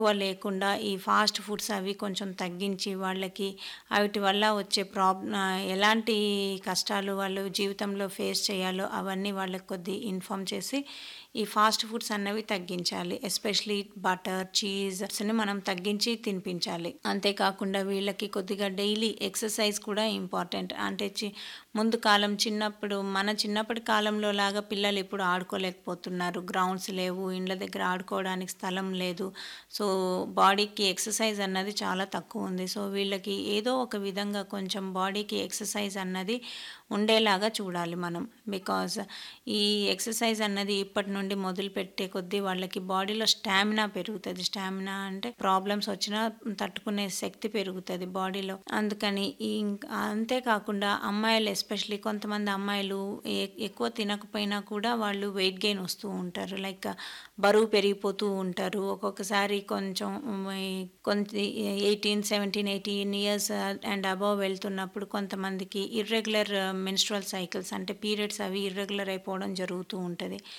ఎక్కువ లేకుండా ఈ ఫాస్ట్ ఫుడ్స్ అవి కొంచెం తగ్గించి వాళ్ళకి వాటి వల్ల వచ్చే ప్రాబ్ ఎలాంటి కష్టాలు వాళ్ళు జీవితంలో ఫేస్ చేయాలో అవన్నీ వాళ్ళకి కొద్ది ఇన్ఫామ్ చేసి ఈ ఫాస్ట్ ఫుడ్స్ అన్నవి తగ్గించాలి ఎస్పెషలీ బటర్ చీజ్ని మనం తగ్గించి తినిపించాలి అంతేకాకుండా వీళ్ళకి కొద్దిగా డైలీ ఎక్సర్సైజ్ కూడా ఇంపార్టెంట్ అంటే చి ముందు కాలం చిన్నప్పుడు మన చిన్నప్పటి కాలంలో లాగా పిల్లలు ఇప్పుడు ఆడుకోలేకపోతున్నారు గ్రౌండ్స్ లేవు ఇండ్ల దగ్గర ఆడుకోవడానికి స్థలం లేదు సో బాడీకి ఎక్సర్సైజ్ అన్నది చాలా తక్కువ ఉంది సో వీళ్ళకి ఏదో ఒక విధంగా కొంచెం బాడీకి ఎక్సర్సైజ్ అన్నది ఉండేలాగా చూడాలి మనం బికాజ్ ఈ ఎక్సర్సైజ్ అన్నది ఇప్పటి నుండి మొదలు పెట్టే కొద్దీ వాళ్ళకి బాడీలో స్టామినా పెరుగుతుంది స్టామినా అంటే ప్రాబ్లమ్స్ వచ్చినా తట్టుకునే శక్తి పెరుగుతుంది బాడీలో అందుకని ఈ అంతేకాకుండా అమ్మాయిలు ఎస్పెషలీ కొంతమంది అమ్మాయిలు ఎ- ఎక్కువ తినకపోయినా కూడా వాళ్ళు వెయిట్ గెయిన్ వస్తూ ఉంటారు లైక్ బరువు పెరిగిపోతూ ఉంటారు ఒక్కొక్కసారి కొంచెం ఉమ్, ఈ కొంత eighteen seventeen eighteen years and above వెళ్తున్నప్పుడు కొంతమందికి ఇర్రెగ్యులర్ మెన్స్ట్రువల్ సైకిల్స్ అంటే పీరియడ్స్ అవి ఇర్రెగ్యులర్ అయిపోవడం జరుగుతూ ఉంటుంది